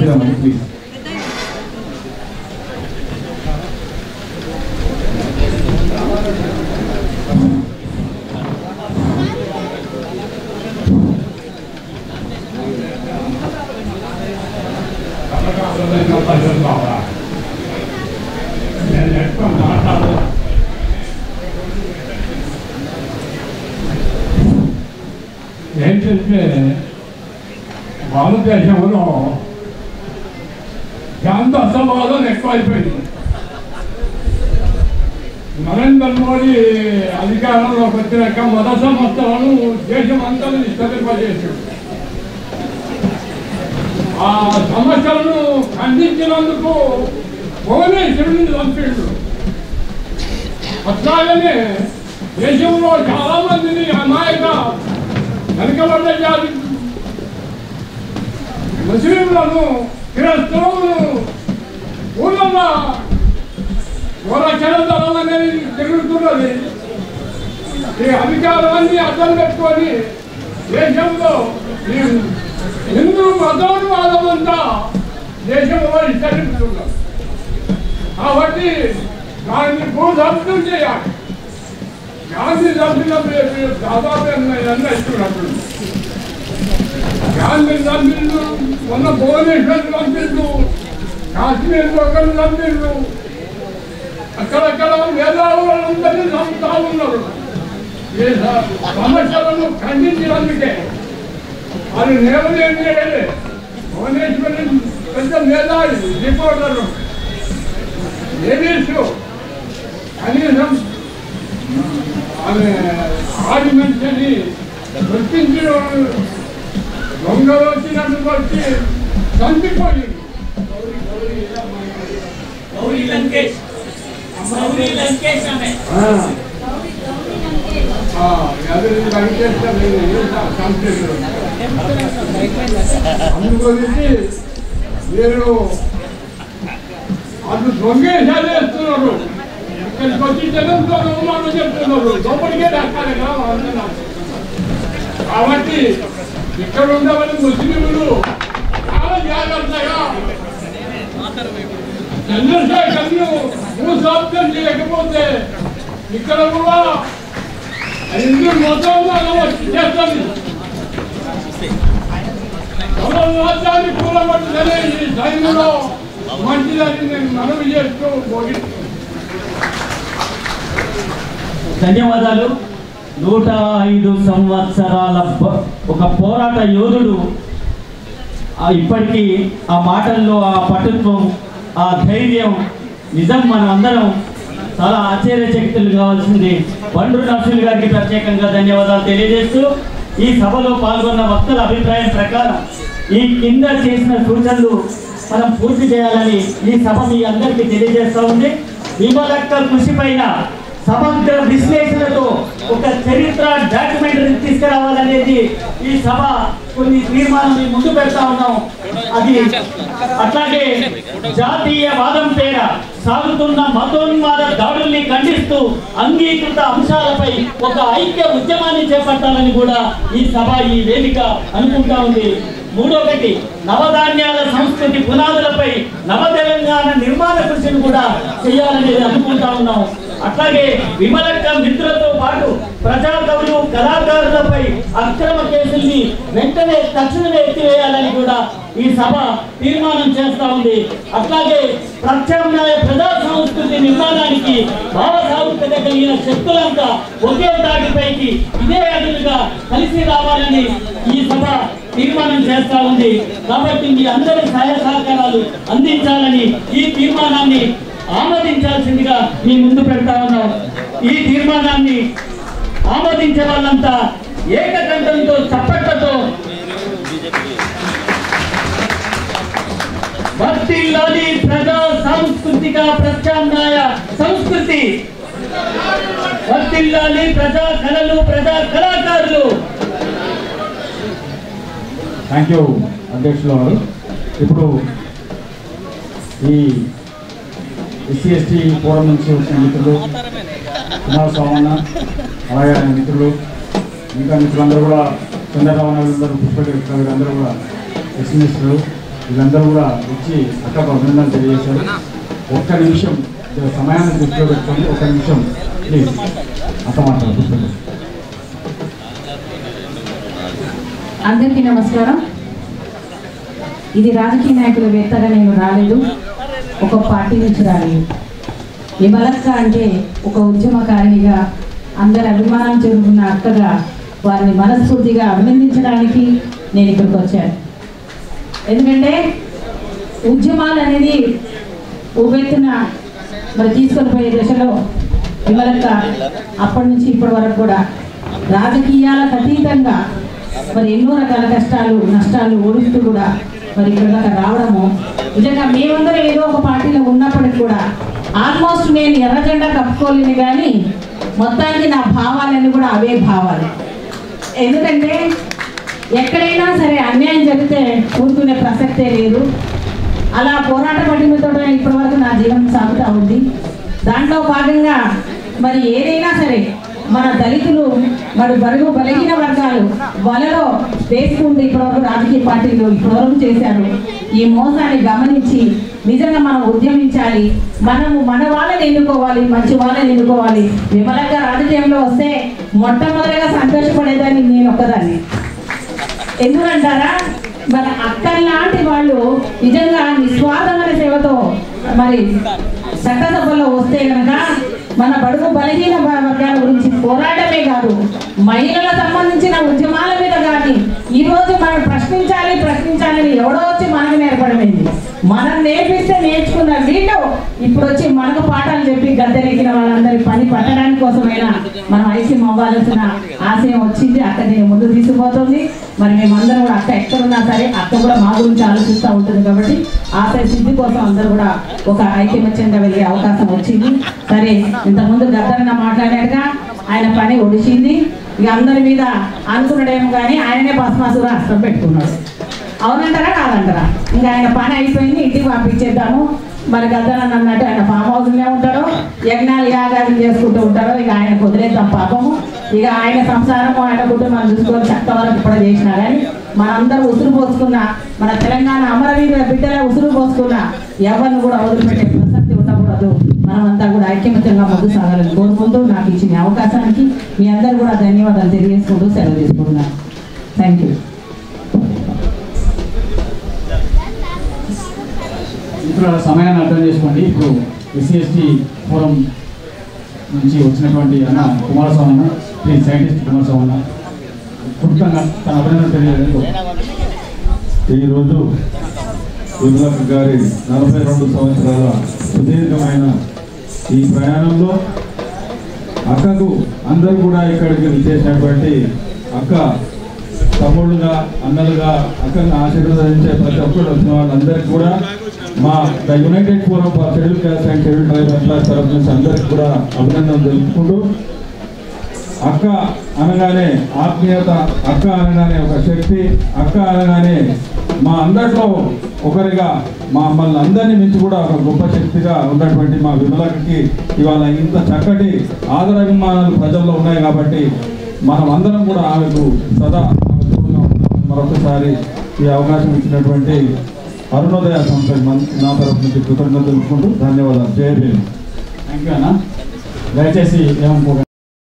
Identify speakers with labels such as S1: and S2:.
S1: చేద్దాం ప్లీజ్
S2: ఏంటంటే భారతదేశంలో శాంత అసమాధానం ఎక్కువైపోయింది నరేంద్ర మోడీ అధికారంలోకి వచ్చినాక మత సంస్థలను దేశం అంతా విస్తరింపజేశాడు ఆ సమస్యలను ఖండించినందుకు భువనేశ్వరుని చంపిండు అట్లాగనే దేశంలో చాలా మందిని అమాయక వెనకబడ్డ జాతి ముస్లింలను క్రైస్తవులను ఊళ్ళల్లో ఓరక్షణ దళం అనేది తిరుగుతున్నది ఈ అధికారాన్ని అడ్డం పెట్టుకొని దేశంలో ఈ హిందూ మతోన్వాదం అంతా దేశంలో విస్తరిస్తున్నారు కాబట్టి దాన్ని భూధంతం చేయాలి గాంధీ చంపినప్పుడు దాదాపు ఎన్న ఇస్తున్నప్పుడు గాంధీ చంపిండు మొన్న భువనేశ్వర్ చంపిండు కాశ్మీర్ ఒకరు చంపిండు అక్కడక్కడ మేధావులందరినీ చంపుతా ఉన్నారు ఈ స- సమస్యలను ఖండించినందుకే అది నేలలేని భువనేశ్వరి పెద్ద మేధావి రిపోర్టరు ఏమేసు కనీసం ఆమె ఆడి మనిషిని గుర్తించిన దొంగలు వచ్చినట్టు వచ్చి చంపిపోయింది
S3: గౌరీ లంకేష్ గౌరీ లంకేష్ ఆమె
S2: అది వెంకటేశ్వర చంపారు అందుగురించి మీరు అటు దొంగేసాలు వేస్తున్నారు ఇక్కడికి వచ్చి జనంతో అవమానం చెప్తున్నారు లోపలికే దక్కాలి కదా అందరూ. కాబట్టి ఇక్కడ ఉండవని ముస్లింలు చాలా జాగ్రత్తగా చంద్రశేఖర్ను భూశాబ్దం చేయకపోతే ఇక్కడ కూడా హిందూ మొత్తం వచ్చి చేస్తుంది రాజ్యాన్ని కూలబట్టుదనే ఈ సైన్యంలో మంచిదని నేను మనవి చేస్తూ ముగిస్తున్నాను.
S3: ధన్యవాదాలు నూట ఐదు సంవత్సరాల బ- ఒక పోరాట యోధుడు ఆ ఇప్పటికీ ఆ మాటల్లో ఆ పటుత్వం ఆ ధైర్యం నిజం మనం అందరం చాలా ఆశ్చర్యచకితులు కావాల్సింది బండ్రు నర్సులు గారికి ప్రత్యేకంగా ధన్యవాదాలు తెలియజేస్తూ ఈ సభలో పాల్గొన్న వక్తల అభిప్రాయం ప్రకారం ఈ కింద చేసిన సూచనలు మనం పూర్తి చేయాలని ఈ సభ మీ అందరికీ తెలియజేస్తూ ఉంది విమలక్క కృషి పైన సమగ్ర విశ్లేషణతో ఒక చరిత్ర డాక్యుమెంటరీ తీసుకురావాలనేది ఈ సభ కొన్ని తీర్మానం మీ ముందు పెడతా ఉన్నాం అది అట్లాగే జాతీయ వాదం పేర సాగుతున్న మతోన్మాద దాడుల్ని ఖండిస్తూ అంగీకృత అంశాలపై ఒక ఐక్య ఉద్యమాన్ని చేపట్టాలని కూడా ఈ సభ ఈ వేదిక అనుకుంటా ఉంది మూడొకటి నవధాన్యాల సంస్కృతి పునాదులపై నవ తెలంగాణ నిర్మాణ కృషిని కూడా చేయాలనేది అనుకుంటా ఉన్నాం అట్లాగే విమలక్క మిత్రులతో పాటు ప్రజా కవులు కళాకారులపై అక్రమ కేసుల్ని వెంటనే తక్షణమే ఎత్తివేయాలని కూడా ఈ సభ తీర్మానం చేస్తా ఉంది అట్లాగే ప్రత్యామ్నాయ ప్రజా సంస్కృతి నిర్మాణానికి భావ సారూప్యత కలిగిన శక్తులంతా ఒకే తాటిపైకి ఇదే అదులుగా కలిసి రావాలని ఈ సభ తీర్మానం చేస్తా ఉంది కాబట్టి మీ అందరి సహాయ సహకారాలు అందించాలని ఈ తీర్మానాన్ని ఆమోదించాల్సిందిగా మీ ముందు పెడతా ఉన్నాం ఈ తీర్మానాన్ని ఆమోదించే వాళ్ళంతా ఏకకంఠంతో చప్పట్లతో వర్తిల్లాలి ప్రజా సాంస్కృతిక ప్రత్యామ్నాయ సంస్కృతి వర్తిల్లాలి ప్రజా కళలు ప్రజా కళాకారులు
S1: థ్యాంక్ యూ అధ్యక్షుల వారు ఇప్పుడు ఈ ఎస్సీ ఎస్టీ ఫోరం నుంచి వచ్చిన మిత్రులు కుమార్ సోమన్న అలాగే ఆయన మిత్రులు ఇంకా మిత్రులందరూ కూడా చంద్రరావు అందరూ పుష్ప అందరూ కూడా ఎస్సీ మిత్రులు వీళ్ళందరూ కూడా వచ్చి అక్కకు అభినందనలు తెలియజేశారు ఒక్క నిమిషం ఇది సమయాన్ని దృష్టిలో పెట్టుకొని ఒక నిమిషం ప్లీజ్ అక్క మాట్లాడుతున్నాను
S4: అందరికీ నమస్కారం ఇది రాజకీయ నాయకుల వేత్తగా నేను రాలేదు ఒక పార్టీ నుంచి రాలేదు విమలక్క అంటే ఒక ఉద్యమకారిణిగా అందరి అభిమానం చెందుకున్న అక్కగా వారిని మనస్ఫూర్తిగా అభినందించడానికి నేను ఇక్కడికి వచ్చాను ఎందుకంటే ఉద్యమాలు అనేది ఉవ్వెత్తున మరి తీసుకొని పోయే దశలో విమలక్క అప్పటి నుంచి ఇప్పటి వరకు కూడా రాజకీయాలకు అతీతంగా మరి ఎన్నో రకాల కష్టాలు నష్టాలు ఓడిస్తూ కూడా మరి ఇక్కడ దాకా రావడము నిజంగా మేమందరం ఏదో ఒక పార్టీలో ఉన్నప్పటికి కూడా ఆల్మోస్ట్ నేను ఎర్ర జెండా కప్పుకోలేను కానీ మొత్తానికి నా భావాలన్నీ కూడా అవే భావాలు ఎందుకంటే ఎక్కడైనా సరే అన్యాయం జరిగితే ఊరుకునే ప్రసక్తే లేదు అలా పోరాట పడినతో ఇప్పటి వరకు నా జీవనం సాగుతూ ఉంది దాంట్లో భాగంగా మరి ఏదైనా సరే మన దళితులు మరి బరుగు బలహీన వర్గాలు వలలో వేసుకుంటూ ఇప్పటివరకు రాజకీయ పార్టీలు ఇప్పటివరకు చేశారు ఈ మోసాన్ని గమనించి నిజంగా మనం ఉద్యమించాలి మనము మన వాళ్ళని ఎన్నుకోవాలి మంచి వాళ్ళని ఎన్నుకోవాలి విమలంగా రాజకీయంలో వస్తే మొట్టమొదటిగా సంతోషపడేదాన్ని నేను ఒక్కదాన్ని ఎందుకంటారా మన అక్కల్లాంటి వాళ్ళు నిజంగా నిస్వార్థమైన సేవతో మరి చట్టసభలో వస్తే కనుక మన బడుగు బలహీన వ- వర్గాల గురించి పోరాటమే కాదు మహిళలకు సంబంధించిన ఉద్యమాల మీద కానీ ఈ రోజు మనం ప్రశ్నించాలి ప్రశ్నించాలని ఎవడో వచ్చి మనకు నేర్పడమైంది మనం నేర్పిస్తే నేర్చుకున్న వీళ్ళు ఇప్పుడు వచ్చి మనకు పాఠాలు చెప్పి గద్దెనెక్కిన వాళ్ళందరి పని పట్టడానికి కోసమైనా మనం ఐక్యం అవ్వాల్సిన ఆశయం వచ్చింది అక్క దీన్ని ముందు తీసుకుపోతుంది మరి మేమందరం కూడా అక్క ఎక్కడున్నా సరే అక్క కూడా మా గురించి ఆలోచిస్తూ ఉంటుంది కాబట్టి ఆశయ సిద్ధి కోసం అందరూ కూడా ఒక ఐక్యమత్యంగా వెళ్ళే అవకాశం వచ్చింది సరే ఇంతకుముందు గద్దరన్న మాట్లాడాడుగా ఆయన పని ఒడిచింది ఇక అందరి మీద అనుకున్నాడేమో కానీ ఆయననే భస్మాసుర హస్తం పెట్టుకున్నాడు అవునంటారా కాదంటారా ఇంకా ఆయన పని అయిపోయింది ఇంటికి పంపించేద్దాము మరి గద్దరన్న అన్నట్టు ఆయన ఫామ్ హౌస్లోనే ఉంటాడు యజ్ఞాలు యాగాలు చేసుకుంటూ ఉంటాడు ఇక ఆయన కుదిరేద్దాం పాపము ఇక ఆయన సంసారము ఆయన కుటుంబం చూసుకొని చక్క వరకు ఇప్పుడు చేసినా కానీ మనందరూ ఉసురు పోసుకున్న మన తెలంగాణ అమరవీరుల బిడ్డల ఉసురు పోసుకున్న ఎవరిని కూడా వదిలిపెట్టే ప్రసక్తి ఉండకూడదు మనమంతా కూడా ఐక్యమత్యంగా ముందు సాగాలని కోరుకుంటూ నాకు ఇచ్చిన అవకాశానికి మీ అందరూ కూడా ధన్యవాదాలు తెలియజేసుకుంటూ సెలవు తీసుకుంటున్నాను థ్యాంక్ యూ
S1: ఇక్కడ సమయాన్ని అర్థం చేసుకోండి ఇప్పుడు ఎస్సీ ఎస్టీ ఫోరం నుంచి వచ్చినటువంటి అన్న కుమారస్వామి అన్న ప్లీజ్ సైంటిస్ట్ కుమారస్వామి అన్న క్లుప్తంగా తన అభినందన తెలియజేయలేదు
S5: ఈరోజు విమలక్క గారి నలభై రెండు సంవత్సరాల సుదీర్ఘమైన ఈ ప్రయాణంలో అక్కకు అందరూ కూడా ఇక్కడికి విచ్చేసినటువంటి అక్క తమ్ముళ్ళుగా అన్నలుగా అక్కను ఆశీర్వదించే ప్రతి ఒక్కరు వచ్చిన వాళ్ళందరికీ కూడా మా the united forum for schedule caste and schedule tribe employees తరఫు నుంచి అందరికీ కూడా అభినందనలు తెలుపుకుంటూ అక్క అనగానే ఆత్మీయత అక్క అనగానే ఒక శక్తి అక్క అనగానే మా అందరిలో ఒకరిగా మా మమ్మల్ని అందరినీ మించి కూడా ఒక గొప్ప శక్తిగా ఉన్నటువంటి మా విమలకి ఇవాళ ఇంత చక్కటి ఆదరాభిమానాలు ప్రజల్లో ఉన్నాయి కాబట్టి మనం అందరం కూడా ఆమెకు సదా ఆమె తోడుగా ఉంటామని మరొకసారి ఈ అవకాశం ఇచ్చినటువంటి అరుణోదయ సంస్థ నా తరఫు నుంచి కృతజ్ఞతలు తెలుపుకుంటూ ధన్యవాదాలు జయ భీమ్
S1: థ్యాంక్ యూ అన్న దయచేసి ఏమనుకోకండి